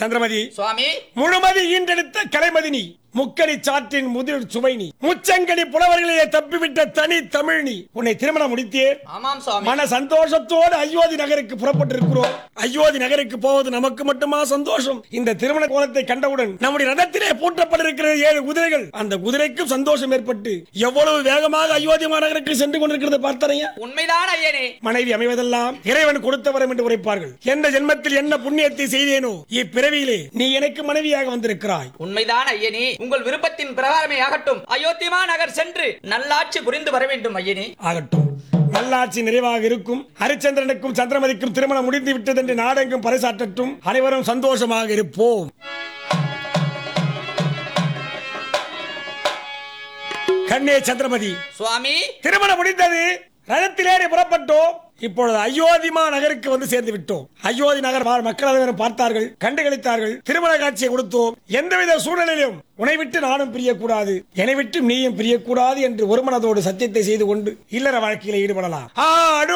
சந்திரமதி சுவாமி முழுமதி ஈன்றெடுத்த கலைமதினி முக்கணி சாற்றின் முதிர் சுவை நீ முச்சங்கனி புலவர்களையே தப்பிவிட்ட தனி தமிழ் நீ உன்னை திருமணம் முடித்தே ஆமாம் சுவாமி மன சந்தோஷத்தோடு அயோத்தி நகருக்கு புறப்பட்டிருக்கிறோம் அயோத்தி நகருக்கு போவது நமக்கு மட்டுமா சந்தோஷம் இந்த திருமண கோலத்தை கண்டவுடன் நம்முடைய ரதத்திலே பூட்டப்பட்டிருக்கிற ஏழு குதிரைகள் அந்த குதிரைக்கும் சந்தோஷம் ஏற்பட்டு எவ்வளவு வேகமாக அயோத்தி மாநகருக்கு சென்று கொண்டிருக்கிறத பார்த்தனையா உண்மைதான் ஐயனே மனைவி அமைவதெல்லாம் இறைவன் கொடுத்த வரம் என்று உரைப்பார்கள் எந்த ஜென்மத்தில் என்ன புண்ணியத்தை செய்தேனோ இப்பிறவியிலே நீ எனக்கு மனைவியாக வந்திருக்கிறாய் உண்மைதான் ஐயனே உங்கள் விருப்பத்தின் பிரகாரமே ஆகட்டும் அயோத்திமா நகர் சென்று நல்லாட்சி புரிந்து வர வேண்டும் ஐயனே ஆகட்டும் நல்லாட்சி நிறைவாக இருக்கும் ஹரிச்சந்திரனுக்கும் சந்திரமதிக்கும் திருமணம் முடிந்து விட்டது என்று நாடெங்கும் பறைசாற்றட்டும் அனைவரும் சந்தோஷமாக இருப்போம் கண்ணே சந்திரமதி சுவாமி திருமணம் முடிந்தது ரதத்திலேறி புறப்பட்டோம் இப்பொழுது அயோத்திமா நகருக்கு வந்து சேர்ந்து விட்டோம் அயோத்தி நகர் வாழ் மக்கள் அனைவரும் பார்த்தார்கள் கண்டுகளித்தார்கள் திருமண காட்சியை கொடுத்தோம் எந்தவித சூழ்நிலையிலும் உன்னை விட்டு நானும் பிரியக்கூடாது என்னை விட்டு நீயும் பிரியக்கூடாது என்று ஒரு மனதோடு சத்தியத்தை செய்து கொண்டு இல்லற வாழ்க்கையில ஈடுபடலாம் ஆடு